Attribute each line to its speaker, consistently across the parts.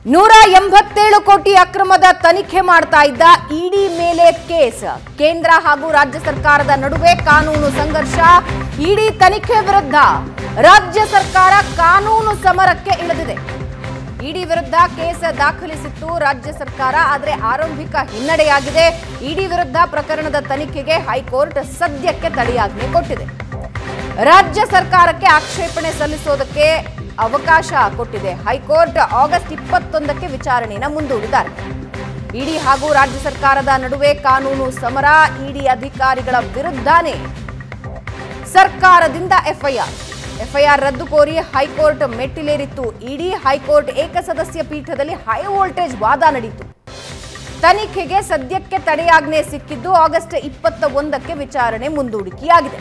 Speaker 1: ನೂರ ಎಂಬತ್ತೇಳು ಕೋಟಿ ಅಕ್ರಮದ ತನಿಖೆ ಮಾಡ್ತಾ ಇದ್ದ ಇಡಿ ಮೇಲೆ ಕೇಸ್ ಕೇಂದ್ರ ಹಾಗೂ ರಾಜ್ಯ ಸರ್ಕಾರದ ನಡುವೆ ಕಾನೂನು ಸಂಘರ್ಷ ಇಡಿ ತನಿಖೆ ವಿರುದ್ಧ ರಾಜ್ಯ ಸರ್ಕಾರ ಕಾನೂನು ಸಮರಕ್ಕೆ ಇಳಿದಿದೆ ಇಡಿ ವಿರುದ್ಧ ಕೇಸ್ ದಾಖಲಿಸಿತ್ತು ರಾಜ್ಯ ಸರ್ಕಾರ ಆದರೆ ಆರಂಭಿಕ ಹಿನ್ನಡೆಯಾಗಿದೆ ಇಡಿ ವಿರುದ್ಧ ಪ್ರಕರಣದ ತನಿಖೆಗೆ ಹೈಕೋರ್ಟ್ ಸದ್ಯಕ್ಕೆ ತಡೆಯಾಜ್ಞೆ ಕೊಟ್ಟಿದೆ ರಾಜ್ಯ ಸರ್ಕಾರಕ್ಕೆ ಆಕ್ಷೇಪಣೆ ಸಲ್ಲಿಸೋದಕ್ಕೆ ಅವಕಾಶ ಕೊಟ್ಟಿದೆ ಹೈಕೋರ್ಟ್ ಆಗಸ್ಟ್ ಇಪ್ಪತ್ತೊಂದಕ್ಕೆ ವಿಚಾರಣೆಯನ್ನು ಮುಂದೂಡಿದ್ದಾರೆ ಇಡಿ ಹಾಗೂ ರಾಜ್ಯ ಸರ್ಕಾರದ ನಡುವೆ ಕಾನೂನು ಸಮರ ಇಡಿ ಅಧಿಕಾರಿಗಳ ವಿರುದ್ಧನೇ ಸರ್ಕಾರದಿಂದ ಎಫ್ಐಆರ್ ಎಫ್ಐಆರ್ ರದ್ದು ಕೋರಿ ಹೈಕೋರ್ಟ್ ಮೆಟ್ಟಿಲೇರಿತ್ತು ಇಡಿ ಹೈಕೋರ್ಟ್ ಏಕಸದಸ್ಯ ಪೀಠದಲ್ಲಿ ಹೈ ವೋಲ್ಟೇಜ್ ವಾದ ನಡೆಯಿತು ತನಿಖೆಗೆ ಸದ್ಯಕ್ಕೆ ತಡೆಯಾಜ್ಞೆ ಸಿಕ್ಕಿದ್ದು ಆಗಸ್ಟ್ ಇಪ್ಪತ್ತ ಒಂದಕ್ಕೆ ವಿಚಾರಣೆ ಮುಂದೂಡಿಕೆಯಾಗಿದೆ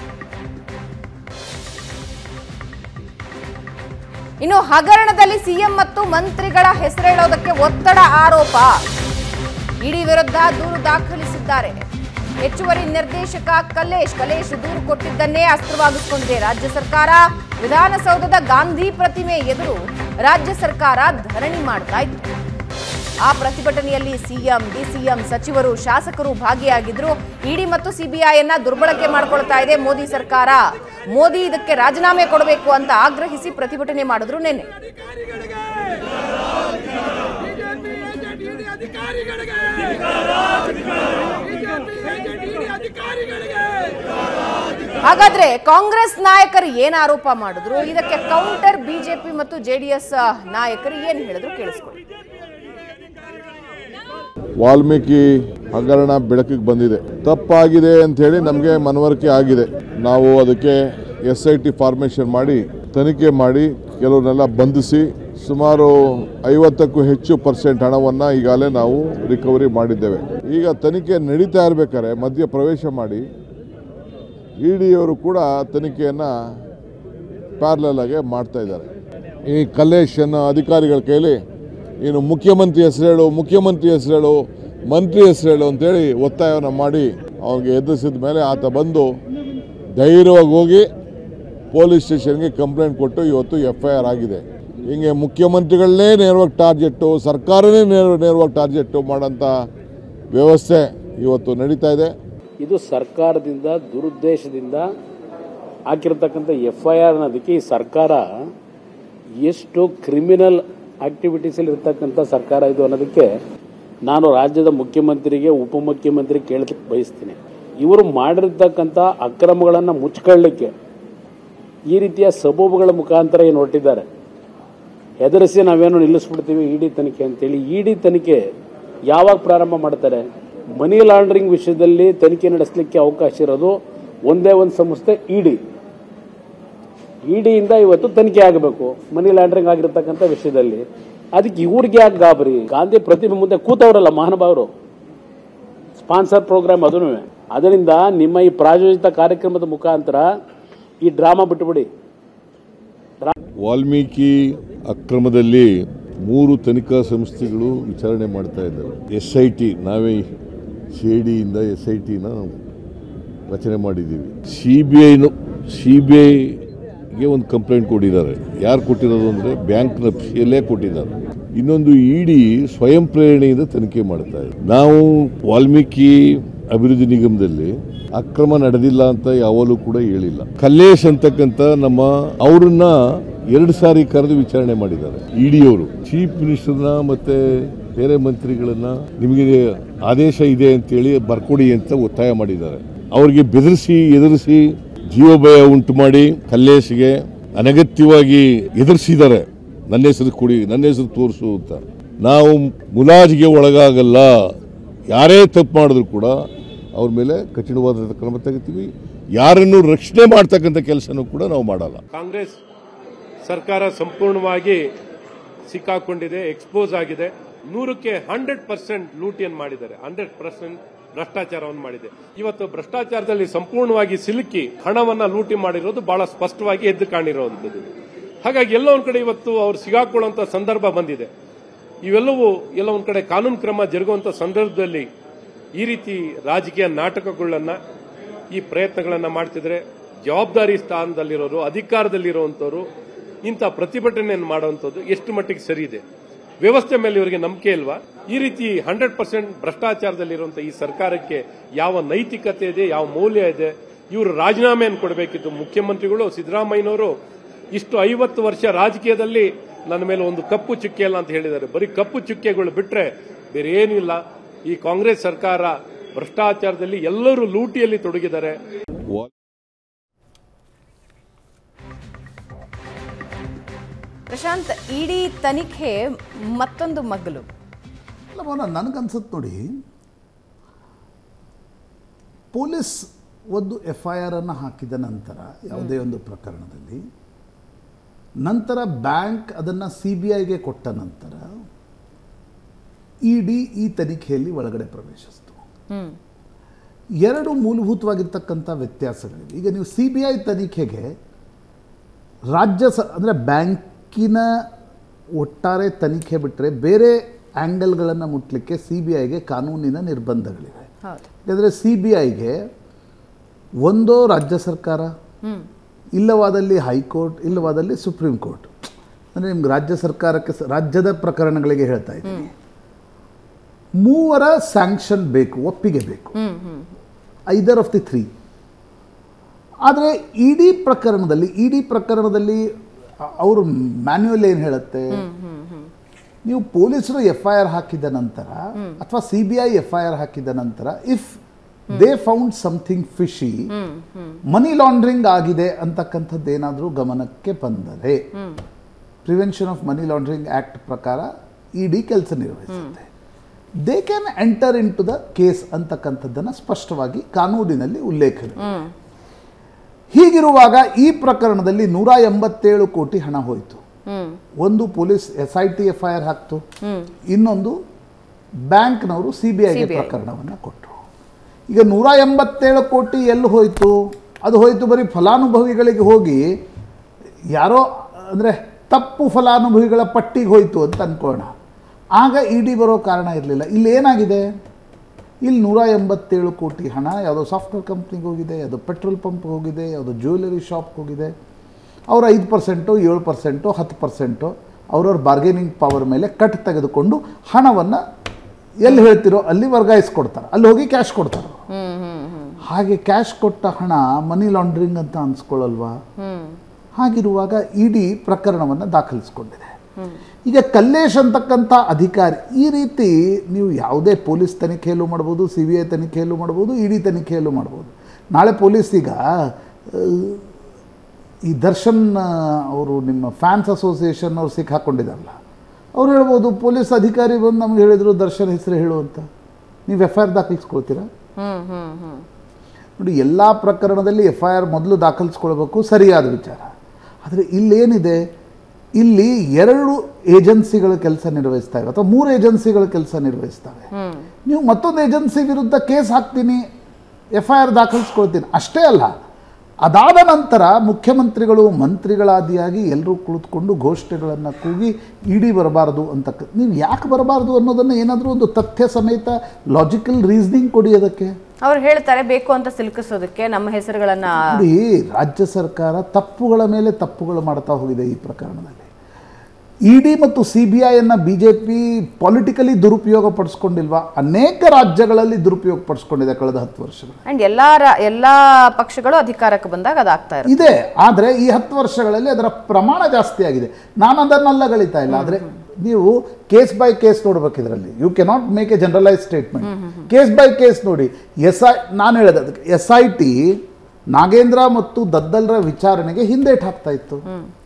Speaker 1: ಇನ್ನು ಹಗರಣದಲ್ಲಿ ಸಿಎಂ ಮತ್ತು ಮಂತ್ರಿಗಳ ಹೆಸರೇಳೋದಕ್ಕೆ ಒತ್ತಡ ಆರೋಪ ಇಡಿ ವಿರುದ್ಧ ದೂರು ದಾಖಲಿಸಿದ್ದಾರೆ ಹೆಚ್ಚುವರಿ ನಿರ್ದೇಶಕ ಕಲ್ಲೇಶ್ ಕಲ್ಲೇಶ್ ದೂರು ಕೊಟ್ಟಿದ್ದನ್ನೇ ಅಸ್ತ್ರವಾಗಿಸಿಕೊಂಡಿದೆ ರಾಜ್ಯ ಸರ್ಕಾರ ವಿಧಾನಸೌಧದ ಗಾಂಧಿ ಪ್ರತಿಮೆ ಎದುರು ರಾಜ್ಯ ಸರ್ಕಾರ ಧರಣಿ ಮಾಡ್ತಾ ಇತ್ತು ಆ ಪ್ರತಿಭಟನೆಯಲ್ಲಿ ಸಿಎಂ ಡಿಸಿಎಂ ಸಚಿವರು ಶಾಸಕರು ಭಾಗಿಯಾಗಿದ್ರು ಇಡಿ ಮತ್ತು ಸಿಬಿಐಯನ್ನ ದುರ್ಬಳಕೆ ಮಾಡಿಕೊಳ್ತಾ ಇದೆ ಮೋದಿ ಸರ್ಕಾರ ಮೋದಿ ಇದಕ್ಕೆ ರಾಜೀನಾಮೆ ಕೊಡಬೇಕು ಅಂತ ಆಗ್ರಹಿಸಿ ಪ್ರತಿಭಟನೆ ಮಾಡಿದ್ರು ನಿನ್ನೆ
Speaker 2: ಅಧಿಕಾರಿಗಳಿಗೆ ಅಧಿಕಾರಿಗಳಿಗೆ
Speaker 1: ಹಾಗಾದ್ರೆ ಕಾಂಗ್ರೆಸ್ ನಾಯಕರು ಏನ್ ಆರೋಪ ಮಾಡಿದ್ರು ಇದಕ್ಕೆ ಕೌಂಟರ್ ಬಿಜೆಪಿ ಮತ್ತು ಜೆಡಿಎಸ್ ನಾಯಕರು ಏನ್ ಹೇಳಿದ್ರು ಕೇಳಿಸ್ಕೊಳ್ಳಿ
Speaker 3: ವಾಲ್ಮೀಕಿ ಹಗರಣ ಬೆಳಕಿಗೆ ಬಂದಿದೆ ತಪ್ಪಾಗಿದೆ ಅಂತ ಹೇಳಿ ನಮಗೆ ಮನವರಿಕೆ ಆಗಿದೆ ನಾವು ಅದಕ್ಕೆ ಎಸ್ ಐ ಟಿ ಫಾರ್ಮೇಷನ್ ಮಾಡಿ ತನಿಖೆ ಮಾಡಿ ಕೆಲವನ್ನೆಲ್ಲ ಬಂಧಿಸಿ ಸುಮಾರು ಐವತ್ತಕ್ಕೂ ಹೆಚ್ಚು ಪರ್ಸೆಂಟ್ ಹಣವನ್ನು ಈಗಾಗಲೇ ನಾವು ರಿಕವರಿ ಮಾಡಿದ್ದೇವೆ ಈಗ ತನಿಖೆ ನಡೀತಾ ಇರಬೇಕಾದ್ರೆ ಮಧ್ಯ ಪ್ರವೇಶ ಮಾಡಿ ಇ ಡಿಯವರು ಕೂಡ ತನಿಖೆಯನ್ನು ಪ್ಯಾರಲಲ್ ಆಗಿ ಮಾಡ್ತಾ ಇದ್ದಾರೆ ಈ ಕಲ್ಲೇಶ್ ಅನ್ನೋ ಅಧಿಕಾರಿಗಳ ಕೈಲಿ ಇನ್ನು ಮುಖ್ಯಮಂತ್ರಿ ಹೆಸರೇಳು ಮುಖ್ಯಮಂತ್ರಿ ಹೆಸರೇಳು ಮಂತ್ರಿ ಹೆಸರೇಳು ಅಂತೇಳಿ ಒತ್ತಾಯವನ್ನು ಮಾಡಿ ಅವನಿಗೆ ಎದುರಿಸಿದ ಮೇಲೆ ಆತ ಬಂದು ಧೈರ್ಯವಾಗಿ ಹೋಗಿ ಪೊಲೀಸ್ ಸ್ಟೇಷನ್ಗೆ ಕಂಪ್ಲೇಂಟ್ ಕೊಟ್ಟು ಇವತ್ತು ಎಫ್ ಐ ಆರ್ ಆಗಿದೆ ಹಿಂಗೆ ಮುಖ್ಯಮಂತ್ರಿಗಳನ್ನೇ ನೇರವಾಗಿ ಟಾರ್ಗೆಟ್ಟು ಸರ್ಕಾರನೇ ನೇರ ನೇರವಾಗಿ ಟಾರ್ಗೆಟ್ಟು ಮಾಡೋಂಥ ವ್ಯವಸ್ಥೆ ಇವತ್ತು ನಡೀತಾ ಇದೆ
Speaker 4: ಇದು ಸರ್ಕಾರದಿಂದ ದುರುದ್ದೇಶದಿಂದ ಹಾಕಿರ್ತಕ್ಕಂಥ ಎಫ್ ಐ ಆರ್ ಅನ್ನೋದಕ್ಕೆ ಈ ಸರ್ಕಾರ ಎಷ್ಟು ಕ್ರಿಮಿನಲ್ ಆಕ್ಟಿವಿಟೀಸಲ್ಲಿ ಇರ್ತಕ್ಕಂಥ ಸರ್ಕಾರ ಇದು ಅನ್ನೋದಕ್ಕೆ ನಾನು ರಾಜ್ಯದ ಮುಖ್ಯಮಂತ್ರಿಗೆ ಉಪಮುಖ್ಯಮಂತ್ರಿ ಕೇಳಲಿಕ್ಕೆ ಬಯಸ್ತೀನಿ ಇವರು ಮಾಡಿರ್ತಕ್ಕಂಥ ಅಕ್ರಮಗಳನ್ನು ಮುಚ್ಕೊಳ್ಳಿಕ್ಕೆ ಈ ರೀತಿಯ ಸಬೂಬುಗಳ ಮುಖಾಂತರ ಏನು ಹೊರಟಿದ್ದಾರೆ ಹೆದರಿಸಿ ನಾವೇನು ನಿಲ್ಲಿಸ್ಬಿಡ್ತೀವಿ ಇಡಿ ತನಿಖೆ ಅಂತೇಳಿ ಇಡಿ ತನಿಖೆ ಯಾವಾಗ ಪ್ರಾರಂಭ ಮಾಡ್ತಾರೆ ಮನಿ ಲಾಂಡ್ರಿಂಗ್ ವಿಷಯದಲ್ಲಿ ತನಿಖೆ ನಡೆಸಲಿಕ್ಕೆ ಅವಕಾಶ ಇರೋದು ಒಂದೇ ಒಂದು ಸಂಸ್ಥೆ ಇಡಿ ಇಡಿಯಿಂದ ಇವತ್ತು ತನಿಖೆ ಆಗಬೇಕು ಮನಿ ಲಾಂಡ್ರಿಂಗ್ ಆಗಿರ್ತಕ್ಕಂಥ ವಿಷಯದಲ್ಲಿ ಅದಕ್ಕೆ ಇವ್ರಿಗೆ ಯಾಕೆ ಗಾಬರಿ ಗಾಂಧಿ ಪ್ರತಿಮೆ ಮುಂದೆ ಕೂತವರಲ್ಲ ಮಹಾನುಭಾವರು ಸ್ಪಾನ್ಸರ್ ಪ್ರೋಗ್ರಾಮ್ ಅದೂ ಅದರಿಂದ ನಿಮ್ಮ ಈ ಪ್ರಾಯೋಜಿತ ಕಾರ್ಯಕ್ರಮದ ಮುಖಾಂತರ ಈ ಡ್ರಾಮಾ ಬಿಟ್ಟುಬಿಡಿ
Speaker 3: ವಾಲ್ಮೀಕಿ ಅಕ್ರಮದಲ್ಲಿ ಮೂರು ತನಿಖಾ ಸಂಸ್ಥೆಗಳು ವಿಚಾರಣೆ ಮಾಡ್ತಾ ಇದ್ದಾವೆ ಎಸ್ ಐ ಟಿ ನಾವೇ ಸಿ ಐ ಡಿಯಿಂದ ಎಸ್ ಐ ಟಿನ ನಾವು ರಚನೆ ಮಾಡಿದ್ದೀವಿ ಸಿ ಬಿ ಐನು ಸಿ ಬಿ ಐಗೆ ಒಂದು ಕಂಪ್ಲೇಂಟ್ ಕೊಟ್ಟಿದ್ದಾರೆ ಯಾರು ಕೊಟ್ಟಿರೋದು ಅಂದರೆ ಬ್ಯಾಂಕ್ನ ಎಲ್ಲೇ ಕೊಟ್ಟಿದ್ದಾರೆ ಇನ್ನೊಂದು ಇಡಿ ಸ್ವಯಂ ಪ್ರೇರಣೆಯಿಂದ ತನಿಖೆ ಮಾಡ್ತಾ ಇದೆ ನಾವು ವಾಲ್ಮೀಕಿ ಅಭಿವೃದ್ಧಿ ನಿಗಮದಲ್ಲಿ ಅಕ್ರಮ ನಡೆದಿಲ್ಲ ಅಂತ ಯಾವಾಗಲೂ ಕೂಡ ಹೇಳಿಲ್ಲ ಕಲ್ಲೇಶ್ ಅಂತಕ್ಕಂಥ ನಮ್ಮ ಅವ್ರನ್ನ ಎರಡು ಸಾರಿ ಕರೆದು ವಿಚಾರಣೆ ಮಾಡಿದ್ದಾರೆ ಇಡಿಯವರು ಚೀಫ್ ಮಿನಿಸ್ಟರ್ನ ಮತ್ತೆ ಬೇರೆ ಮಂತ್ರಿಗಳನ್ನ ನಿಮಗೆ ಆದೇಶ ಇದೆ ಅಂತೇಳಿ ಬರ್ಕೊಡಿ ಅಂತ ಒತ್ತಾಯ ಮಾಡಿದ್ದಾರೆ ಅವ್ರಿಗೆ ಬೆದರಿಸಿ ಎದುರಿಸಿ ಜೀವಭಯ ಉಂಟು ಮಾಡಿ ಕಲ್ಲೇಶ್ಗೆ ಅನಗತ್ಯವಾಗಿ ಎದುರಿಸಿದ್ದಾರೆ ನನ್ನ ಹೆಸರು ಕೊಡಿ ನನ್ನ ಹೆಸರು ತೋರಿಸು ಅಂತ ನಾವು ಮುಲಾಜಿಗೆ ಒಳಗಾಗಲ್ಲ ಯಾರೇ ತಪ್ಪು ಮಾಡಿದ್ರು ಕೂಡ ಅವ್ರ ಮೇಲೆ ಕಠಿಣವಾದ ಕ್ರಮ ತೆಗಿತೀವಿ ಯಾರನ್ನು ರಕ್ಷಣೆ ಮಾಡ್ತಕ್ಕಂಥ ಕೆಲಸನೂ ಕೂಡ ನಾವು ಮಾಡಲ್ಲ
Speaker 5: ಕಾಂಗ್ರೆಸ್ ಸರ್ಕಾರ ಸಂಪೂರ್ಣವಾಗಿ ಸಿಕ್ಕಾಕೊಂಡಿದೆ ಎಕ್ಸ್ಪೋಸ್ ಆಗಿದೆ ನೂರಕ್ಕೆ ಹಂಡ್ರೆಡ್ ಪರ್ಸೆಂಟ್ ಲೂಟಿಯನ್ನು ಮಾಡಿದ್ದಾರೆ ಹಂಡ್ರೆಡ್ ಪರ್ಸೆಂಟ್ ಭ್ರಷ್ಟಾಚಾರವನ್ನು ಮಾಡಿದೆ ಇವತ್ತು ಭ್ರಷ್ಟಾಚಾರದಲ್ಲಿ ಸಂಪೂರ್ಣವಾಗಿ ಸಿಲುಕಿ ಹಣವನ್ನ ಲೂಟಿ ಮಾಡಿರೋದು ಬಹಳ ಸ್ಪಷ್ಟವಾಗಿ ಎದ್ದು ಕಾಣಿರುವಂತದ್ದು ಹಾಗಾಗಿ ಎಲ್ಲೋ ಒಂದ್ ಕಡೆ ಇವತ್ತು ಅವ್ರು ಸಿಗಾಕೊಳ್ಳುವಂತ ಸಂದರ್ಭ ಬಂದಿದೆ ಇವೆಲ್ಲವೂ ಎಲ್ಲ ಒಂದ್ ಕಡೆ ಕಾನೂನು ಕ್ರಮ ಜರುಗುವಂತ ಸಂದರ್ಭದಲ್ಲಿ ಈ ರೀತಿ ರಾಜಕೀಯ ನಾಟಕಗಳನ್ನ ಈ ಪ್ರಯತ್ನಗಳನ್ನ ಮಾಡ್ತಿದ್ರೆ ಜವಾಬ್ದಾರಿ ಸ್ಥಾನದಲ್ಲಿರೋರು ಅಧಿಕಾರದಲ್ಲಿರುವಂತವರು ಇಂಥ ಪ್ರತಿಭಟನೆಯನ್ನು ಮಾಡುವಂಥದ್ದು ಎಷ್ಟು ಮಟ್ಟಿಗೆ ಸರಿ ಇದೆ ವ್ಯವಸ್ಥೆ ಮೇಲೆ ಇವರಿಗೆ ನಂಬಿಕೆ ಇಲ್ವಾ ಈ ರೀತಿ ಹಂಡ್ರೆಡ್ ಪರ್ಸೆಂಟ್ ಭ್ರಷ್ಟಾಚಾರದಲ್ಲಿರುವಂತಹ ಈ ಸರ್ಕಾರಕ್ಕೆ ಯಾವ ನೈತಿಕತೆ ಇದೆ ಯಾವ ಮೌಲ್ಯ ಇದೆ ಇವರು ರಾಜೀನಾಮೆಯನ್ನು ಕೊಡಬೇಕಿತ್ತು ಮುಖ್ಯಮಂತ್ರಿಗಳು ಸಿದ್ದರಾಮಯ್ಯನವರು ಇಷ್ಟು ಐವತ್ತು ವರ್ಷ ರಾಜಕೀಯದಲ್ಲಿ ನನ್ನ ಮೇಲೆ ಒಂದು ಕಪ್ಪು ಚುಕ್ಕೆ ಅಲ್ಲ ಅಂತ ಹೇಳಿದ್ದಾರೆ ಬರೀ ಕಪ್ಪು ಚುಕ್ಕೆಗಳು ಬಿಟ್ರೆ ಬೇರೆ ಏನಿಲ್ಲ ಈ ಕಾಂಗ್ರೆಸ್ ಸರ್ಕಾರ ಭ್ರಷ್ಟಾಚಾರದಲ್ಲಿ ಎಲ್ಲರೂ ಲೂಟಿಯಲ್ಲಿ ತೊಡಗಿದ್ದಾರೆ
Speaker 3: ವಾ-
Speaker 1: ಪ್ರಶಾಂತ್ ಇಡೀ ತನಿಖೆ ಮತ್ತೊಂದು ಮಗ್ಗಲು
Speaker 6: ಅಲ್ಲ ಮೌನ ನನಗನ್ಸುತ್ತೆ ನೋಡಿ ಪೊಲೀಸ್ ಒಂದು ಎಫ್ ಐ ಆರನ್ನು ಹಾಕಿದ ನಂತರ ಯಾವುದೇ ಒಂದು ಪ್ರಕರಣದಲ್ಲಿ ನಂತರ ಬ್ಯಾಂಕ್ ಅದನ್ನು ಸಿ ಬಿ ಐಗೆ ಕೊಟ್ಟ ನಂತರ ಇ ಡಿ ಈ ತನಿಖೆಯಲ್ಲಿ ಒಳಗಡೆ ಪ್ರವೇಶಿಸಿತು ಎರಡು ಮೂಲಭೂತವಾಗಿರ್ತಕ್ಕಂಥ ವ್ಯತ್ಯಾಸಗಳಿವೆ ಈಗ ನೀವು ಸಿ ಬಿ ಐ ತನಿಖೆಗೆ ರಾಜ್ಯ ಸ ಅಂದರೆ ಬ್ಯಾಂಕಿನ ಒಟ್ಟಾರೆ ತನಿಖೆ ಬಿಟ್ಟರೆ ಬೇರೆ ಆ್ಯಂಗಲ್ಗಳನ್ನು ಮುಟ್ಲಿಕ್ಕೆ ಸಿ ಬಿ ಐಗೆ ಕಾನೂನಿನ ನಿರ್ಬಂಧಗಳಿವೆ
Speaker 1: ಹೌದು
Speaker 6: ಯಾಕಂದರೆ ಸಿ ಬಿ ಐಗೆ ಒಂದೋ ರಾಜ್ಯ ಸರ್ಕಾರ ಇಲ್ಲವಾದಲ್ಲಿ ಹೈಕೋರ್ಟ್ ಇಲ್ಲವಾದಲ್ಲಿ ಸುಪ್ರೀಂ ಕೋರ್ಟ್ ಅಂದರೆ ನಿಮ್ಗೆ ರಾಜ್ಯ ಸರ್ಕಾರಕ್ಕೆ ಸ- ರಾಜ್ಯದ ಪ್ರಕರಣಗಳಿಗೆ ಹೇಳ್ತಾ ಇದ್ದೀನಿ ಮೂವರ ಸ್ಯಾಂಕ್ಷನ್ ಬೇಕು ಒಪ್ಪಿಗೆ ಬೇಕು ಐದರ್ ಆಫ್ ದಿ ತ್ರೀ ಆದರೆ ಇಡೀ ಪ್ರಕರಣದಲ್ಲಿ ಇಡೀ ಪ್ರಕರಣದಲ್ಲಿ ಅ- ಅವರು ಮ್ಯಾನ್ಯುಯಲ್ ಏನು ಹೇಳುತ್ತೆ ನೀವು ಪೊಲೀಸರು ಎಫ್ ಐ ಆರ್ ಹಾಕಿದ ನಂತರ ಅಥವಾ C B I F I R ಹಾಕಿದ ನಂತರ if they found something fishy money laundering ಆಗಿದೆ ಅಂತಕ್ಕಂಥದ್ದು ಏನಾದರೂ ಗಮನಕ್ಕೆ ಬಂದರೆ prevention of money laundering act ಪ್ರಕಾರ ಇಡಿ ಕೆಲಸ ನಿರ್ವಹಿಸುತ್ತೆ they can enter into the case ಅಂತಕ್ಕಂಥದ್ದನ್ನು ಸ್ಪಷ್ಟವಾಗಿ ಕಾನೂನಿನಲ್ಲಿ ಉಲ್ಲೇಖ ಇದೆ. ಹೀಗಿರುವಾಗ ಈ ಪ್ರಕರಣದಲ್ಲಿ ನೂರ ಎಂಬತ್ತೇಳು ಕೋಟಿ ಹಣ ಹೋಯಿತು ಒಂದು police S I T F I R ಹಾಕ್ತು ಇನ್ನೊಂದು ಬ್ಯಾಂಕ್ನವರು ಸಿ ಬಿ ಐಗೆ
Speaker 1: CBI.
Speaker 6: ಪ್ರಕರಣವನ್ನು ಕೊಟ್ಟರು ಈಗ ನೂರ ಎಂಬತ್ತೇಳು ಕೋಟಿ ಎಲ್ಲಿ ಹೋಯಿತು ಅದು ಹೋಯಿತು ಬರೀ ಫಲಾನುಭವಿಗಳಿಗೆ ಹೋಗಿ ಯಾರೋ ಅಂದರೆ ತಪ್ಪು ಫಲಾನುಭವಿಗಳ ಪಟ್ಟಿಗೆ ಹೋಯಿತು ಅಂತ ಅನ್ಕೋಣ ಆಗ ಇ ಡಿ ಬರೋ ಕಾರಣ ಇರಲಿಲ್ಲ ಇಲ್ಲಿ ಏನಾಗಿದೆ ಇಲ್ಲಿ ನೂರ ಎಂಬತ್ತೇಳು ಕೋಟಿ ಹಣ ಯಾವುದೋ ಸಾಫ್ಟ್ವೇರ್ ಕಂಪ್ನಿಗೆ ಹೋಗಿದೆ ಯಾವುದೋ ಪೆಟ್ರೋಲ್ ಪಂಪ್ಗೆ ಹೋಗಿದೆ ಯಾವುದೋ ಜ್ಯುವೆಲರಿ ಶಾಪ್ಗೆ ಹೋಗಿದೆ ಅವ್ರ ಐದು ಪರ್ಸೆಂಟು ಏಳು ಪರ್ಸೆಂಟು ಹತ್ತು ಪರ್ಸೆಂಟು ಅವ್ರವ್ರ ಬಾರ್ಗೇನಿಂಗ್ ಪವರ್ ಮೇಲೆ ಕಟ್ ತೆಗೆದುಕೊಂಡು ಹಣವನ್ನು ಎಲ್ಲಿ ಹೇಳ್ತಿರೋ ಅಲ್ಲಿ ವರ್ಗಾಯಿಸ್ಕೊಡ್ತಾರೆ ಅಲ್ಲಿ ಹೋಗಿ ಕ್ಯಾಶ್ ಕೊಡ್ತಾರೆ ಹಾಗೆ ಕ್ಯಾಶ್ ಕೊಟ್ಟ ಹಣ ಮನಿ ಲಾಂಡ್ರಿಂಗ್ ಅಂತ ಅನ್ಸ್ಕೊಳ್ಳಲ್ವಾ ಹಾಗಿರುವಾಗ ಇಡಿ ಪ್ರಕರಣವನ್ನು ದಾಖಲಿಸಿಕೊಂಡಿದೆ ಈಗ ಕಲ್ಲೇಶ್ ಅಂತಕ್ಕಂಥ ಅಧಿಕಾರಿ ಈ ರೀತಿ ನೀವು ಯಾವುದೇ ಪೊಲೀಸ್ ತನಿಖೆಯಲ್ಲೂ ಮಾಡ್ಬೋದು ಸಿ ಬಿ ಐ ತನಿಖೆಯಲ್ಲೂ ಮಾಡ್ಬೋದು ಇಡಿ ತನಿಖೆಯಲ್ಲೂ ಮಾಡ್ಬೋದು ನಾಳೆ ಪೊಲೀಸ್ ಈಗ ಆ, ಈ ದರ್ಶನ್ ಅವರು ನಿಮ್ಮ ಫ್ಯಾನ್ಸ್ ಅಸೋಸಿಯೇಷನ್ ಅವ್ರು ಸಿಕ್ಕಾಕೊಂಡಿದ್ದಾರಲ್ಲ ಅವ್ರು ಹೇಳ್ಬೋದು ಪೊಲೀಸ್ ಅಧಿಕಾರಿ ಬಂದು ನಮ್ಗೆ ಹೇಳಿದರು ದರ್ಶನ್ ಹೆಸರು ಹೇಳು ಅಂತ ನೀವು ಎಫ್ ಐ ಆರ್ ದಾಖಲಿಸ್ಕೊಳ್ತೀರಾ ನೋಡಿ ಎಲ್ಲ ಪ್ರಕರಣದಲ್ಲಿ ಎಫ್ ಐ ಆರ್ ಮೊದಲು ದಾಖಲಿಸ್ಕೊಳ್ಬೇಕು ಸರಿಯಾದ ವಿಚಾರ ಆದರೆ ಇಲ್ಲೇನಿದೆ ಇಲ್ಲಿ ಎರಡು ಏಜೆನ್ಸಿಗಳು ಕೆಲಸ ನಿರ್ವಹಿಸ್ತವೆ ಅಥವಾ ಮೂರು ಏಜೆನ್ಸಿಗಳು ಕೆಲಸ ನಿರ್ವಹಿಸ್ತವೆ ನೀವು ಮತ್ತೊಂದು ಏಜೆನ್ಸಿ ವಿರುದ್ಧ ಕೇಸ್ ಹಾಕ್ತೀನಿ ಎಫ್ ಐ ಆರ್ ದಾಖಲಿಸ್ಕೊಳ್ತೀನಿ ಅಷ್ಟೇ ಅಲ್ಲ ಅದಾದ ನಂತರ ಮುಖ್ಯಮಂತ್ರಿಗಳು ಮಂತ್ರಿಗಳಾದಿಯಾಗಿ ಎಲ್ಲರೂ ಕುಳಿತುಕೊಂಡು ಘೋಷಣೆಗಳನ್ನು ಕೂಗಿ ಇಡಿ ಬರಬಾರ್ದು ಅಂತಕ್ಕ ನೀವು ಯಾಕೆ ಬರಬಾರ್ದು ಅನ್ನೋದನ್ನು ಏನಾದರೂ ಒಂದು ತಥ್ಯ ಸಮೇತ ಲಾಜಿಕಲ್ ರೀಸನಿಂಗ್ ಕೊಡಿ ಅದಕ್ಕೆ
Speaker 1: ಅವ್ರು ಹೇಳ್ತಾರೆ ಬೇಕು ಅಂತ ಸಿಲುಕಿಸೋದಕ್ಕೆ ನಮ್ಮ ಹೆಸರುಗಳನ್ನ
Speaker 6: ನೋಡಿ ರಾಜ್ಯ ಸರ್ಕಾರ ತಪ್ಪುಗಳ ಮೇಲೆ ತಪ್ಪುಗಳು ಮಾಡ್ತಾ ಹೋಗಿದೆ ಈ ಪ್ರಕರಣದಲ್ಲಿ ಇಡಿ ಮತ್ತು ಸಿ ಬಿ ಐಯನ್ನು ಬಿ ಜೆ ಪಿ ಪೊಲಿಟಿಕಲಿ ದುರುಪಯೋಗ ಪಡಿಸ್ಕೊಂಡಿಲ್ವಾ ಅನೇಕ ರಾಜ್ಯಗಳಲ್ಲಿ ದುರುಪಯೋಗ ಪಡಿಸ್ಕೊಂಡಿದೆ ಕಳೆದ ಹತ್ತು ವರ್ಷಗಳು
Speaker 1: ಅಂಡ್ ಎಲ್ಲಾ ರಾ- ಎಲ್ಲಾ ಪಕ್ಷಗಳು ಅಧಿಕಾರಕ್ಕೆ ಬಂದಾಗ ಅದಾಗ್ತಾ ಇರುತ್ತೆ
Speaker 6: ಇದೆ ಆದರೆ ಈ ಹತ್ತು ವರ್ಷಗಳಲ್ಲಿ ಅದರ ಪ್ರಮಾಣ ಜಾಸ್ತಿ ಆಗಿದೆ ನಾನು ಅದನ್ನೆಲ್ಲ ಗಳಿತಾ ಇಲ್ಲ ಆದರೆ ನೀವು ಕೇಸ್ ಬೈ ಕೇಸ್ ನೋಡ್ಬೇಕು ಇದರಲ್ಲಿ you cannot make a generalise statement case by case ನೋಡಿ ಎಸ್ ಐ ನಾನು ಹೇಳಿದೆ ಅದಕ್ಕೆ ಎಸ್ ಐ ಟಿ ನಾಗೇಂದ್ರ ಮತ್ತು ದದ್ದಲ್ರ ವಿಚಾರಣೆಗೆ ಹಿಂದೇಟ್ ಹಾಕ್ತಾ ಇತ್ತು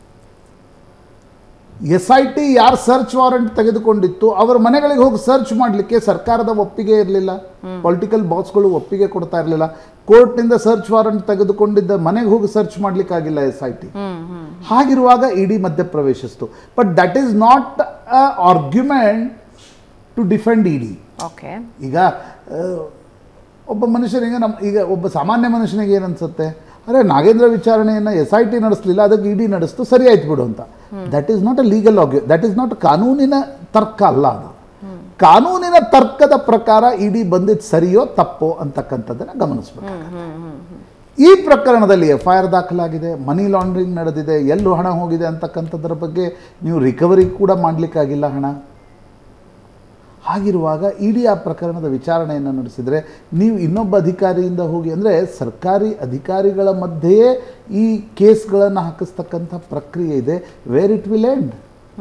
Speaker 6: ಎಸ್ ಐ ಟಿ ಯಾರು ಸರ್ಚ್ ವಾರೆಂಟ್ ತೆಗೆದುಕೊಂಡಿತ್ತು ಅವರ ಮನೆಗಳಿಗೆ ಹೋಗಿ ಸರ್ಚ್ ಮಾಡಲಿಕ್ಕೆ ಸರ್ಕಾರದ ಒಪ್ಪಿಗೆ ಇರಲಿಲ್ಲ ಪೊಲಿಟಿಕಲ್ ಬಾಸ್ಗಳು ಒಪ್ಪಿಗೆ ಕೊಡ್ತಾ ಇರಲಿಲ್ಲ ಕೋರ್ಟ್ನಿಂದ ಸರ್ಚ್ ವಾರೆಂಟ್ ತೆಗೆದುಕೊಂಡಿದ್ದ ಮನೆಗೆ ಹೋಗಿ ಸರ್ಚ್ ಮಾಡಲಿಕ್ಕಾಗಿಲ್ಲ ಎಸ್ ಐ ಟಿ ಹಾಗಿರುವಾಗ ಇಡಿ ಮಧ್ಯ ಪ್ರವೇಶಿಸ್ತು but that is not a argument to defend ED
Speaker 1: okay
Speaker 6: ಈಗ ಆ, ಒಬ್ಬ ಮನುಷ್ಯನಿಗೆ ನಮ್ಮ ಈಗ ಒಬ್ಬ ಸಾಮಾನ್ಯ ಮನುಷ್ಯನಿಗೆ ಏನು ಅನ್ಸುತ್ತೆ ಅರೆ ನಾಗೇಂದ್ರ ವಿಚಾರಣೆಯನ್ನು ಎಸ್ ಐ ಟಿ ನಡೆಸಲಿಲ್ಲ ಅದಕ್ಕೆ ಇಡಿ ನಡೆಸ್ತು ಸರಿ ಆಯ್ತು ಬಿಡು ಅಂತ that is not a legal argue that is not ಕಾನೂನಿನ ತರ್ಕ ಅಲ್ಲ ಅದು ಕಾನೂನಿನ ತರ್ಕದ ಪ್ರಕಾರ ಇಡಿ ಬಂದಿದ್ದು ಸರಿಯೋ ತಪ್ಪೋ ಅಂತಕ್ಕಂಥದ್ದನ್ನು ಗಮನಿಸಬೇಕು ಈ ಪ್ರಕರಣದಲ್ಲಿ ಎಫ್ ಐ ಆರ್ ದಾಖಲಾಗಿದೆ ಮನಿ ಲಾಂಡ್ರಿಂಗ್ ನಡೆದಿದೆ ಎಲ್ಲೂ ಹಣ ಹೋಗಿದೆ ಅಂತಕ್ಕಂಥದ್ರ ಬಗ್ಗೆ ನೀವು ರಿಕವರಿ ಕೂಡ ಮಾಡಲಿಕ್ಕಾಗಿಲ್ಲ ಹಣ ಹಾಗಿರುವಾಗ ಇಡೀ ಆ ಪ್ರಕರಣದ ವಿಚಾರಣೆಯನ್ನು ನಡೆಸಿದರೆ ನೀವು ಇನ್ನೊಬ್ಬ ಅಧಿಕಾರಿಯಿಂದ ಹೋಗಿ ಅಂದರೆ ಸರ್ಕಾರಿ ಅಧಿಕಾರಿಗಳ ಮಧ್ಯೆಯೇ ಈ ಕೇಸ್ಗಳನ್ನು ಹಾಕಿಸ್ತಕ್ಕಂಥ ಪ್ರಕ್ರಿಯೆ ಇದೆ ವೇರ್ ಇಟ್ ವಿಲ್ ಎಂಡ್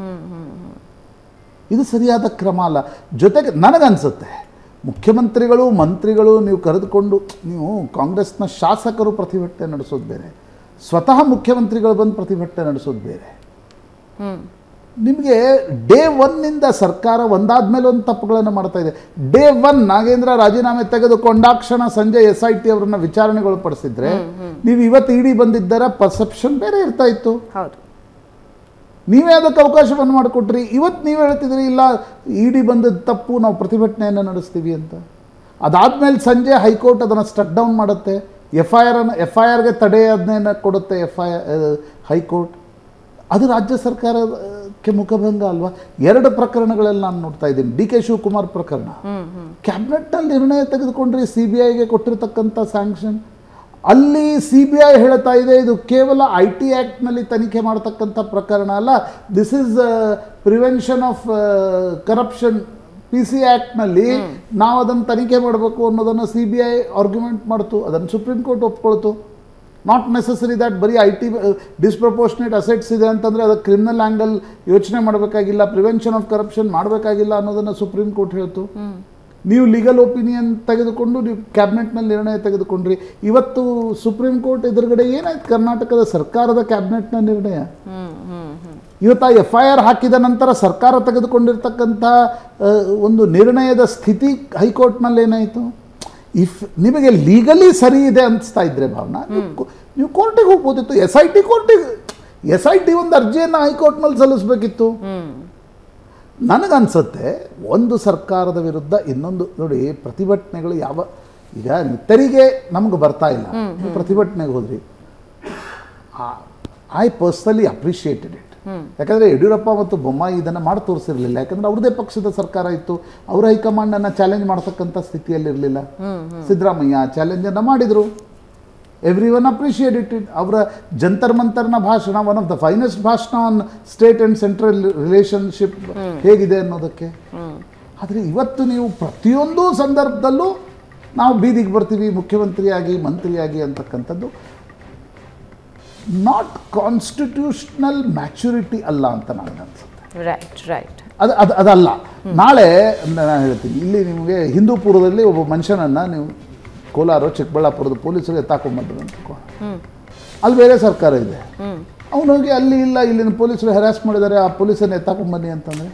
Speaker 6: ಇದು ಸರಿಯಾದ ಕ್ರಮ ಅಲ್ಲ ಜೊತೆಗೆ ನನಗನ್ಸುತ್ತೆ ಮುಖ್ಯಮಂತ್ರಿಗಳು ಮಂತ್ರಿಗಳು ನೀವು ಕರೆದುಕೊಂಡು ನೀವು ಕಾಂಗ್ರೆಸ್ನ ಶಾಸಕರು ಪ್ರತಿಭಟನೆ ನಡೆಸೋದು ಬೇರೆ ಸ್ವತಃ ಮುಖ್ಯಮಂತ್ರಿಗಳು ಬಂದು ಪ್ರತಿಭಟನೆ ನಡೆಸೋದು ಬೇರೆ ನಿಮಗೆ ಡೇ ಒನ್ನಿಂದ ಸರ್ಕಾರ ಒಂದಾದ ಮೇಲೆ ಒಂದು ತಪ್ಪುಗಳನ್ನು ಮಾಡ್ತಾ ಇದೆ ಡೇ ಒನ್ ನಾಗೇಂದ್ರ ರಾಜೀನಾಮೆ ತೆಗೆದುಕೊಂಡಾಕ್ಷಣ ಸಂಜೆ ಎಸ್ ಐ ಟಿ ಅವರನ್ನ ವಿಚಾರಣೆಗೊಳಪಡಿಸಿದ್ರೆ ನೀವು ಇವತ್ತು ಇಡಿ ಬಂದಿದ್ದರ ಪರ್ಸೆಪ್ಷನ್ ಬೇರೆ ಇರ್ತಾ ಇತ್ತು
Speaker 1: ಹೌದು
Speaker 6: ನೀವೇ ಅದಕ್ಕೆ ಅವಕಾಶವನ್ನು ಮಾಡಿಕೊಟ್ರಿ ಇವತ್ತು ನೀವು ಹೇಳ್ತಿದ್ರಿ ಇಲ್ಲ ಇಡಿ ಬಂದದ್ದು ತಪ್ಪು ನಾವು ಪ್ರತಿಭಟನೆಯನ್ನು ನಡೆಸ್ತೀವಿ ಅಂತ ಅದಾದಮೇಲೆ ಸಂಜೆ ಹೈಕೋರ್ಟ್ ಅದನ್ನು ಸ್ಟಕ್ ಡೌನ್ ಮಾಡುತ್ತೆ F I R F I ಆರ್ಗೆ ತಡೆಯಾಜ್ಞೆಯನ್ನು ಕೊಡುತ್ತೆ ಎಫ್ ಐ ಹೈಕೋರ್ಟ್ ಅದು ರಾಜ್ಯ ಸರ್ಕಾರಕ್ಕೆ ಮುಖಭಂಗ ಅಲ್ವಾ ಎರಡು ಪ್ರಕರಣಗಳಲ್ಲಿ ನಾನು ನೋಡ್ತಾ ಇದ್ದೀನಿ ಡಿ ಕೆ ಶಿವಕುಮಾರ್ ಪ್ರಕರಣ ಕ್ಯಾಬಿನೆಟ್ನಲ್ಲಿ ನಿರ್ಣಯ ತೆಗೆದುಕೊಂಡ್ರಿ ಸಿ ಬಿ ಐಗೆ ಕೊಟ್ಟಿರ್ತಕ್ಕಂಥ ಸ್ಯಾಂಕ್ಷನ್ ಅಲ್ಲಿ ಸಿ ಬಿ ಐ ಹೇಳ್ತಾ ಇದೆ ಇದು ಕೇವಲ ಐ ಟಿ ಆ್ಯಕ್ಟ್ನಲ್ಲಿ ತನಿಖೆ ಮಾಡ್ತಕ್ಕಂಥ ಪ್ರಕರಣ ಅಲ್ಲ this is prevention of corruption P C ಆ್ಯಕ್ಟ್ನಲ್ಲಿ ನಾವು ಅದನ್ನು ತನಿಖೆ ಮಾಡಬೇಕು ಅನ್ನೋದನ್ನು ಸಿ ಬಿ ಐ ಆರ್ಗ್ಯುಮೆಂಟ್ ಮಾಡ್ತು ಅದನ್ನು ಸುಪ್ರೀಂ ಕೋರ್ಟ್ ಒಪ್ಕೊಳ್ತು ನಾಟ್ ನೆಸಸರಿ ದ್ಯಾಟ್ ಬರೀ ಐ ಟಿ ಡಿಸ್ಪ್ರಪೋರ್ಷನೇಟ್ ಅಸೆಟ್ಸ್ ಇದೆ ಅಂತಂದರೆ ಅದಕ್ಕೆ ಕ್ರಿಮಿನಲ್ ಆ್ಯಂಗಲ್ ಯೋಚನೆ ಮಾಡಬೇಕಾಗಿಲ್ಲ ಪ್ರಿವೆನ್ಷನ್ ಆಫ್ ಕರಪ್ಷನ್ ಮಾಡಬೇಕಾಗಿಲ್ಲ ಅನ್ನೋದನ್ನು ಸುಪ್ರೀಂ ಕೋರ್ಟ್ ಹೇಳ್ತು ನೀವು ಲೀಗಲ್ ಒಪಿನಿಯನ್ ತೆಗೆದುಕೊಂಡು ನೀವು ಕ್ಯಾಬಿನೆಟ್ನಲ್ಲಿ ನಿರ್ಣಯ ತೆಗೆದುಕೊಂಡ್ರಿ ಇವತ್ತು ಸುಪ್ರೀಂ ಕೋರ್ಟ್ ಎದುರುಗಡೆ ಏನಾಯ್ತು ಕರ್ನಾಟಕದ ಸರ್ಕಾರದ ಕ್ಯಾಬಿನೆಟ್ನ ನಿರ್ಣಯ ಇವತ್ತು ಆ ಎಫ್ ಐ ಆರ್ ಹಾಕಿದ ನಂತರ ಸರ್ಕಾರ ತೆಗೆದುಕೊಂಡಿರ್ತಕ್ಕಂಥ ಆ, ಒಂದು ನಿರ್ಣಯದ ಸ್ಥಿತಿ ಹೈಕೋರ್ಟ್ನಲ್ಲಿ ಏನಾಯಿತು ಇಫ್ ನಿಮಗೆ ಲೀಗಲಿ ಸರಿ ಇದೆ ಅನಿಸ್ತಾ ಇದ್ರೆ ಭಾವನಾ ನೀವು ಕೋ- ನೀವು ಕೋರ್ಟಿಗೆ ಹೋಗ್ಬೋದಿತ್ತು ಎಸ್ ಐ ಟಿ ಕೋರ್ಟಿಗೆ ಎಸ್ ಐ ಟಿ ಒಂದು ಅರ್ಜಿಯನ್ನು ಹೈಕೋರ್ಟ್ನಲ್ಲಿ ಸಲ್ಲಿಸಬೇಕಿತ್ತು ನನಗನ್ಸುತ್ತೆ ಒಂದು ಸರ್ಕಾರದ ವಿರುದ್ಧ ಇನ್ನೊಂದು ನೋಡಿ ಪ್ರತಿಭಟನೆಗಳು ಯಾವ ಈಗ ತೆರಿಗೆ ನಮ್ಗೆ ಬರ್ತಾ ಇಲ್ಲ ನೀವು ಪ್ರತಿಭಟನೆಗೆ ಹೋದ್ರಿ ಐ ಪರ್ಸ್ನಲಿ ಅಪ್ರಿಷಿಯೇಟೆಡ್ ಇಟ್ ಯಾಕಂದರೆ ಯಡಿಯೂರಪ್ಪ ಮತ್ತು ಬೊಮ್ಮಾಯಿ ಇದನ್ನು ಮಾಡಿ ತೋರಿಸಿರಲಿಲ್ಲ ಯಾಕಂದರೆ ಅವ್ರದೇ ಪಕ್ಷದ ಸರ್ಕಾರ ಇತ್ತು ಅವರ ಹೈಕಮಾಂಡನ್ನು ಚಾಲೆಂಜ್ ಮಾಡ್ತಕ್ಕಂಥ ಸ್ಥಿತಿಯಲ್ಲಿರಲಿಲ್ಲ ಸಿದ್ದರಾಮಯ್ಯ ಚಾಲೆಂಜನ್ನು ಮಾಡಿದರು ಎವ್ರಿ ಒನ್ ಅಪ್ರಿಷಿಯೇಟ್ ಇಟ್ ಅವರ ಜಂತರ್ ಮಂತರ್ನ ಭಾಷಣ ಒನ್ ಆಫ್ ದ ಫೈನೆಸ್ಟ್ ಭಾಷಣ on state and central relationship ಹೇಗಿದೆ ಅನ್ನೋದಕ್ಕೆ ಆದರೆ ಇವತ್ತು ನೀವು ಪ್ರತಿಯೊಂದು ಸಂದರ್ಭದಲ್ಲೂ ನಾವು ಬೀದಿಗೆ ಬರ್ತೀವಿ ಮುಖ್ಯಮಂತ್ರಿಯಾಗಿ ಮಂತ್ರಿಯಾಗಿ ಅಂತಕ್ಕಂಥದ್ದು ನಾಟ್ ಕಾನ್ಸ್ಟಿಟ್ಯೂಷನಲ್ ಮ್ಯಾಚುರಿಟಿ ಅಲ್ಲ ಅಂತ ನನಗೆ ಅನ್ಸುತ್ತೆ
Speaker 1: ರೈಟ್ ರೈಟ್
Speaker 6: ಅದು ಅದು ಅದಲ್ಲ ನಾಳೆ ನಾನು ಹೇಳ್ತೀನಿ ಇಲ್ಲಿ ನಿಮಗೆ ಹಿಂದೂಪುರದಲ್ಲಿ ಒಬ್ಬ ಮನುಷ್ಯನನ್ನು ನೀವು ಕೋಲಾರ ಚಿಕ್ಕಬಳ್ಳಾಪುರದ ಪೊಲೀಸರು ಎತ್ತಾಕೊಂಡ್ಬಂದ್ರು ಅಂತ ತಿಳ್ಕೊಳ್ಳೋಣ. ಅಲ್ಲಿ ಬೇರೆ ಸರ್ಕಾರ ಇದೆ ಅವನು ಹೋಗಿ ಅಲ್ಲಿ ಇಲ್ಲ ಇಲ್ಲಿನ ಪೊಲೀಸರು ಹ್ಯಾರಾಸ್ ಮಾಡಿದ್ದಾರೆ ಆ ಪೊಲೀಸನ್ನು ಎತ್ತಾಕೊಂಡ್ಬನ್ನಿ ಅಂತಂದರೆ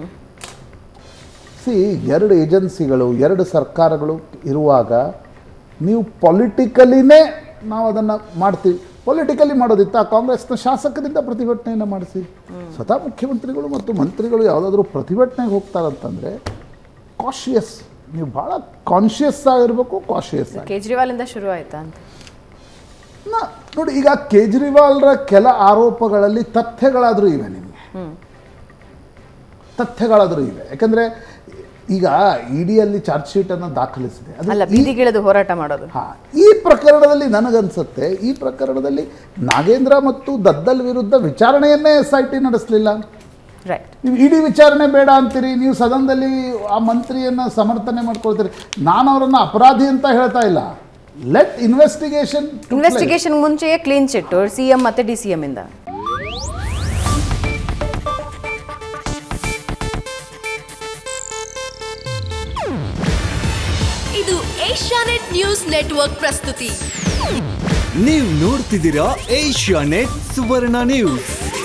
Speaker 6: ಸಿ ಎರಡು ಏಜೆನ್ಸಿಗಳು ಎರಡು ಸರ್ಕಾರಗಳು ಇರುವಾಗ ನೀವು ಪೊಲಿಟಿಕಲಿನೇ ನಾವು ಅದನ್ನು ಮಾಡ್ತೀವಿ ಪೊಲಿಟಿಕಲಿ ಮಾಡೋದಿತ್ತ ಕಾಂಗ್ರೆಸ್ನ ಶಾಸಕರಿಂದ ಪ್ರತಿಭಟನೆಯನ್ನು ಮಾಡಿಸಿ ಸ್ವತಃ ಮುಖ್ಯಮಂತ್ರಿಗಳು ಮತ್ತು ಮಂತ್ರಿಗಳು ಯಾವುದಾದ್ರೂ ಪ್ರತಿಭಟನೆಗೆ ಹೋಗ್ತಾರಂತಂದರೆ ಕಾಶಿಯಸ್ ನೀವು ಭಾಳ ಕಾನ್ಷಿಯಸ್ ಆಗಿರಬೇಕು ಕಾಶಿಯಸ್ ಆಗಿ
Speaker 1: ಕೇಜ್ರಿವಾಲ್ ಇಂದ ಶುರು ಆಯ್ತಾ ಅಂತ
Speaker 6: ನ- ನೋಡಿ ಈಗ ಕೇಜ್ರಿವಾಲ್ರ ಕೆಲ ಆರೋಪಗಳಲ್ಲಿ ತಥ್ಯಗಳಾದರೂ ಇವೆ ನಿಮಗೆ ತಥ್ಯಗಳಾದರೂ ಇವೆ ಯಾಕಂದರೆ ಈಗ ಇಡಿಯಲ್ಲಿ ಚಾರ್ಜ್ ಶೀಟನ್ನು ದಾಖಲಿಸಿದೆ ಅದು
Speaker 1: ಅಲ್ಲ
Speaker 6: ಈ-
Speaker 1: ಬೀದಿಗಿಳಿದು ಹೋರಾಟ ಮಾಡೋದು
Speaker 6: ಹಾ ಈ ಪ್ರಕರಣದಲ್ಲಿ ನನಗನ್ಸುತ್ತೆ ಈ ಪ್ರಕರಣದಲ್ಲಿ ನಾಗೇಂದ್ರ ಮತ್ತು ದದ್ದಲ್ ವಿರುದ್ಧ ವಿಚಾರಣೆಯನ್ನೇ ಎಸ್ ಐ ಟಿ ನಡೆಸಲಿಲ್ಲ
Speaker 1: ರೈಟ್
Speaker 6: ನೀವು ಇಡೀ ವಿಚಾರಣೆ ಬೇಡ ಅಂತೀರಿ ನೀವು ಸದನದಲ್ಲಿ ಆ ಮಂತ್ರಿಯನ್ನು ಸಮರ್ಥನೆ ಮಾಡ್ಕೊಳ್ತೀರಿ ನಾನು ಅವರನ್ನು ಅಪರಾಧಿ ಅಂತ ಹೇಳ್ತಾ ಇಲ್ಲ ಲೆಟ್ ಇನ್ವೆಸ್ಟಿಗೇಷನ್
Speaker 1: ಇನ್ವೆಸ್ಟಿಗೇಷನ್ ಮುಂಚೆಯೇ ಕ್ಲೀನ್ ಚಿಟ್ಟು ಸಿ ಎಂ ಮತ್ತೆ ಡಿ ಸಿ ಎಂ ಇಂದ
Speaker 7: ಇದು ಏಷ್ಯಾನೆಟ್ ನ್ಯೂಸ್ ನೆಟ್ವರ್ಕ್ ಪ್ರಸ್ತುತಿ
Speaker 8: ನೀವು ನೋಡ್ತಿದ್ದೀರಾ ಏಷ್ಯಾ ನೆಟ್ ಸುವರ್ಣ ನ್ಯೂಸ್